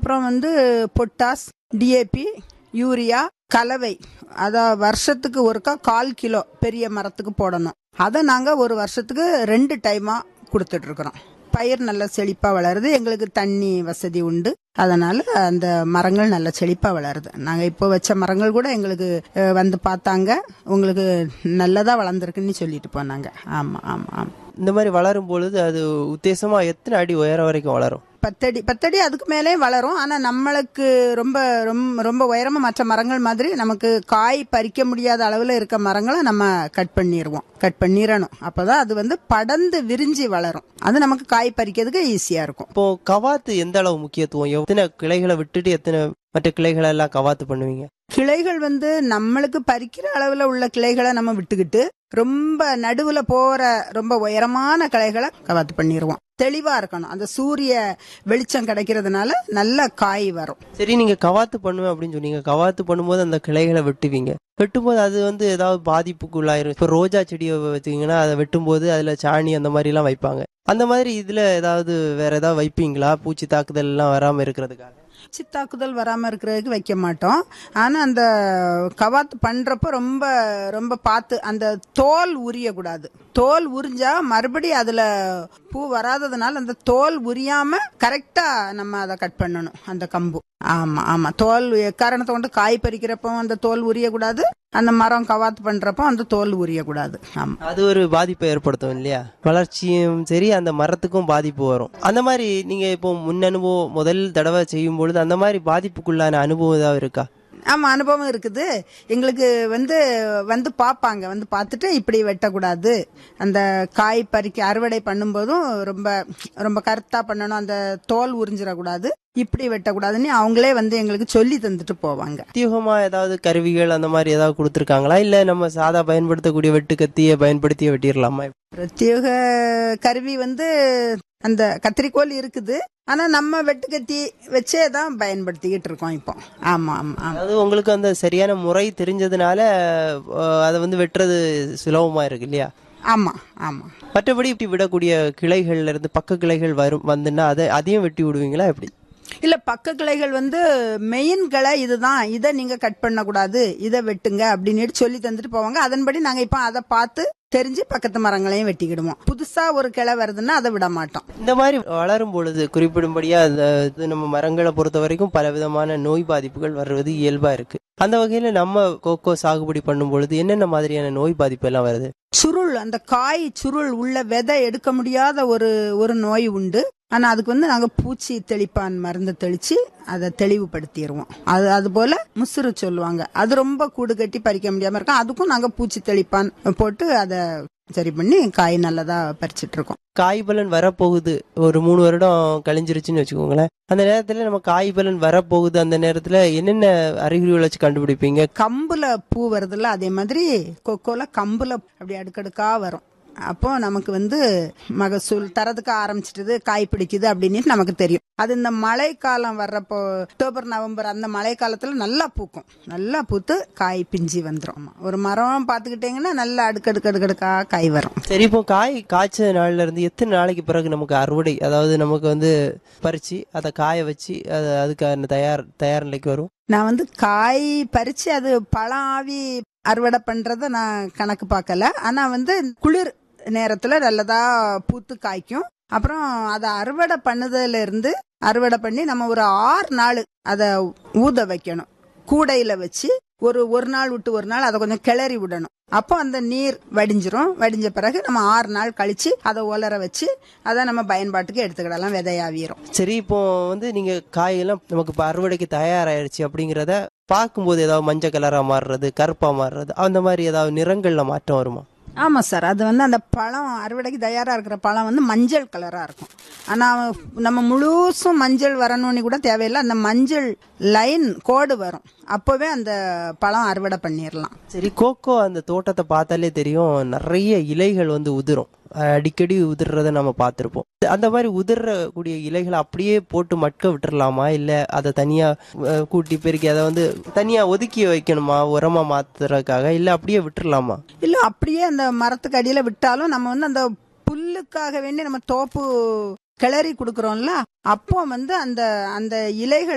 அப்புறம் வந்து potash DAP urea கலவை அத வருஷத்துக்கு ஒருக்கா கால் கிலோ பெரிய மரத்துக்கு போடணும் அதை நாங்க ஒரு வருஷத்துக்கு ரெண்டு டைமா கொடுத்துட்டு இருக்கிறோம் பயிர் நல்ல செழிப்பா வளருது எங்களுக்கு தண்ணி வசதி உண்டு அதனால அந்த மரங்கள் நல்ல செழிப்பா வளருது நாங்க இப்போ வச்ச மரங்கள் கூட எங்களுக்கு அஹ், வந்து பார்த்தாங்க உங்களுக்கு நல்லதா வளர்ந்துருக்குன்னு சொல்லிட்டு போனாங்க ஆமா ஆமா ஆமா இந்த மாதிரி வளரும் பொழுது அது உத்தேசமா எத்தனை அடி உயரம் வரைக்கும் வளரும் பத்தடி பத்தடி அதுக்கு மேலே வளரும் ஆனா நம்மளுக்கு ரொம்ப ரொம்ப ரொம்ப உயரமா மற்ற மரங்கள் மாதிரி நமக்கு காய் பறிக்க முடியாத அளவுல இருக்க மரங்களை நம்ம கட் பண்ணிடுவோம் கட் பண்ணிடணும் அப்பதான் அது வந்து படர்ந்து விரிஞ்சு வளரும் அது நமக்கு காய் பறிக்கிறதுக்கு ஈஸியா இருக்கும் இப்போ கவாத்து எந்த அளவு முக்கியத்துவம் எத்தனை கிளைகளை விட்டுட்டு எத்தனை மற்ற கிளைகளை எல்லாம் கவாத்து பண்ணுவீங்க கிளைகள் வந்து நம்மளுக்கு பறிக்கிற அளவுல உள்ள கிளைகளை நம்ம விட்டுக்கிட்டு ரொம்ப நடுவுல போற ரொம்ப உயரமான கிளைகளை கவாத்து பண்ணிடுவோம் தெளிவா இருக்கணும் அந்த சூரிய வெளிச்சம் கிடைக்கிறதுனால நல்ல காய் வரும் சரி நீங்க கவாத்து பண்ணுவேன் அப்படின்னு சொன்னீங்க கவாத்து பண்ணும்போது அந்த கிளைகளை வெட்டுவீங்க வெட்டும்போது அது வந்து ஏதாவது பாதிப்புக்கு உள்ளாயிரும் இப்போ ரோஜா செடியை வச்சீங்கன்னா அதை வெட்டும்போது அதுல சாணி அந்த மாதிரி எல்லாம் வைப்பாங்க அந்த மாதிரி இதுல ஏதாவது வேற ஏதாவது வைப்பீங்களா பூச்சி தாக்குதல் எல்லாம் வராம இருக்கிறதுக்காக பூச்சி தாக்குதல் வராம இருக்கிறதுக்கு வைக்க மாட்டோம் ஆனா அந்த கவாத்து பண்றப்ப ரொம்ப ரொம்ப பார்த்து அந்த தோல் உரியக்கூடாது தோல் உரிஞ்சா மறுபடியும் அதுல பூ வராததுனால அந்த தோல் உரியாம கரெக்டா நம்ம அதை கட் பண்ணணும் அந்த கம்பு ஆமா ஆமா தோல் எக்காரணத்தை கொண்டு காய் பறிக்கிறப்போ அந்த தோல் உரியக்கூடாது அந்த மரம் கவாத்து பண்றப்போ அந்த தோல் உரியக்கூடாது ஆமா அது ஒரு பாதிப்பை ஏற்படுத்தும் இல்லையா வளர்ச்சியும் சரி அந்த மரத்துக்கும் பாதிப்பு வரும் அந்த மாதிரி நீங்க இப்போ முன் அனுபவம் முதல் தடவை செய்யும் பொழுது அந்த மாதிரி பாதிப்புக்குள்ளான அனுபவம் ஏதாவது இருக்கா ஆமா அனுபவம் இருக்குது எங்களுக்கு வந்து வந்து பார்ப்பாங்க வந்து பார்த்துட்டு இப்படி வெட்டக்கூடாது அந்த காய் பறிக்க அறுவடை பண்ணும்போதும் ரொம்ப ரொம்ப கருத்தா பண்ணணும் அந்த தோல் உறிஞ்சிடக்கூடாது இப்படி வெட்டக்கூடாதுன்னு அவங்களே வந்து எங்களுக்கு சொல்லி தந்துட்டு போவாங்க பிரத்யேகமா ஏதாவது கருவிகள் அந்த மாதிரி ஏதாவது கொடுத்துருக்காங்களா இல்ல நம்ம சாதா பயன்படுத்தக்கூடிய வெட்டு கத்தியை பயன்படுத்தியே வெட்டிடலாமா பிரத்யேக கருவி வந்து அந்த கத்திரிக்கோல் இருக்குது ஆனா நம்ம வெட்டுக்கத்தி வச்சே தான் பயன்படுத்திக்கிட்டு இருக்கோம் இப்போ ஆமா ஆமா ஆமா அதாவது உங்களுக்கு அந்த சரியான முறை தெரிஞ்சதுனால அஹ், அதை வந்து வெட்டுறது சுலபமா இருக்கு இல்லையா ஆமா ஆமா மற்றபடி இப்படி விடக்கூடிய கிளைகள்ல இருந்து பக்க கிளைகள் வரும் வந்துன்னா அதை அதையும் வெட்டி விடுவீங்களா எப்படி இல்ல பக்க கிளைகள் வந்து மெயின் கிளை இதுதான் இதை நீங்க கட் பண்ணக்கூடாது இதை வெட்டுங்க அப்படின்னு சொல்லி தந்துட்டு போவாங்க அதன்படி நாங்க இப்ப அதை பார்த்து தெரிஞ்சு பக்கத்து மரங்களையும் வெட்டிக்கிடுவோம் புதுசா ஒரு கிளை வருதுன்னா அதை விட மாட்டோம் இந்த மாதிரி வளரும் பொழுது குறிப்பிடும்படியா அந்த இது நம்ம மரங்களை பொறுத்த வரைக்கும் பல விதமான நோய் பாதிப்புகள் வர்றது இயல்பா இருக்கு அந்த வகையில நம்ம கோகோ சாகுபடி பண்ணும் பொழுது என்னென்ன மாதிரியான நோய் பாதிப்பு எல்லாம் வருது சுருள் அந்த காய் சுருள் உள்ள விதை எடுக்க முடியாத ஒரு ஒரு நோய் உண்டு ஆனா அதுக்கு வந்து நாங்க பூச்சி தெளிப்பான் மருந்து தெளிச்சு அதை தெளிவுபடுத்திடுவோம் அது அது போல முசுறு சொல்லுவாங்க அது ரொம்ப கூடு கட்டி பறிக்க முடியாம இருக்கும் அதுக்கும் நாங்க பூச்சி தெளிப்பான் போட்டு அதை சரி பண்ணி காய் நல்லதா பறிச்சிட்டு இருக்கோம் காய் பலன் வரப்போகுது ஒரு மூணு வருடம் கழிஞ்சிருச்சுன்னு வச்சுக்கோங்களேன் அந்த நேரத்துல நம்ம காய் பலன் வரப்போகுது அந்த நேரத்துல என்னென்ன அறிகுறிகளை வச்சு கண்டுபிடிப்பீங்க கம்புல பூ வருதுல்ல அதே மாதிரி கொக்கோல கம்புல அப்படி அடுக்கடுக்கா வரும் அப்போ நமக்கு வந்து மகசூல் தரதுக்கு ஆரம்பிச்சிட்டது காய் பிடிக்குது அப்படின்னு நமக்கு தெரியும் அது இந்த மழை காலம் வர்றப்போ அக்டோபர் நவம்பர் அந்த மழை காலத்துல நல்லா பூக்கும் நல்லா பூத்து காய் பிஞ்சி வந்துரும் ஒரு மரம் பாத்துக்கிட்டீங்கன்னா நல்லா அடுக்கடுக்கு அடுக்கடுக்கா காய் வரும் சரி இப்போ காய் காய்ச்ச நாள்ல இருந்து எத்தனை நாளைக்கு பிறகு நமக்கு அறுவடை அதாவது நமக்கு வந்து பறிச்சு அதை காய வச்சு அது அதுக்கான தயார் தயார் நிலைக்கு வரும் நான் வந்து காய் பறிச்சு அது பழம் ஆவி அறுவடை பண்றத நான் கணக்கு பார்க்கல ஆனா வந்து குளிர் நேரத்துல நல்லதா பூத்து காய்க்கும் அப்புறம் அதை அறுவடை பண்ணதுல இருந்து அறுவடை பண்ணி நம்ம ஒரு ஆறு நாள் அதை ஊத வைக்கணும் கூடையில வச்சு ஒரு ஒரு நாள் விட்டு ஒரு நாள் அதை கொஞ்சம் கிளறி விடணும் அப்போ அந்த நீர் வடிஞ்சிரும் வடிஞ்ச பிறகு நம்ம ஆறு நாள் கழிச்சு அதை உலர வச்சு அதை நம்ம பயன்பாட்டுக்கு எடுத்துக்கிடலாம் விதையாவிரும் சரி இப்போ வந்து நீங்க காயெல்லாம் நமக்கு இப்போ அறுவடைக்கு தயாராயிருச்சு அப்படிங்கிறத பார்க்கும்போது ஏதாவது மஞ்சள் கலரா மாறுறது கருப்பா மாறுறது அந்த மாதிரி ஏதாவது நிறங்கள்ல மாற்றம் வருமா ஆமா சார் அது வந்து அந்த பழம் அறுவடைக்கு தயாரா இருக்கிற பழம் வந்து மஞ்சள் கலரா இருக்கும் ஆனா நம்ம முழுசும் மஞ்சள் வரணும்னு கூட தேவையில்லை அந்த மஞ்சள் லைன் கோடு வரும் அப்பவே அந்த பழம் அறுவடை பண்ணிடலாம் சரி கோகோ அந்த தோட்டத்தை பார்த்தாலே தெரியும் நிறைய இலைகள் வந்து உதிரும் அடிக்கடி உதிர்றத நம்ம பார்த்திருப்போம் அந்த மாதிரி உதிரக்கூடிய இலைகளை அப்படியே போட்டு மட்க விட்டுறலாமா இல்ல அதை தனியா அஹ், கூட்டி பெருக்கி அதை வந்து தனியா ஒதுக்கி வைக்கணுமா உரமா மாத்துறதுக்காக இல்ல அப்படியே விட்டுறலாமா இல்ல அப்படியே அந்த மரத்துக்கு அடியில விட்டாலும் நம்ம வந்து அந்த புல்லுக்காக வேண்டி நம்ம தோப்பு கிளறி கொடுக்கறோம்ல அப்போ வந்து அந்த அந்த இலைகள்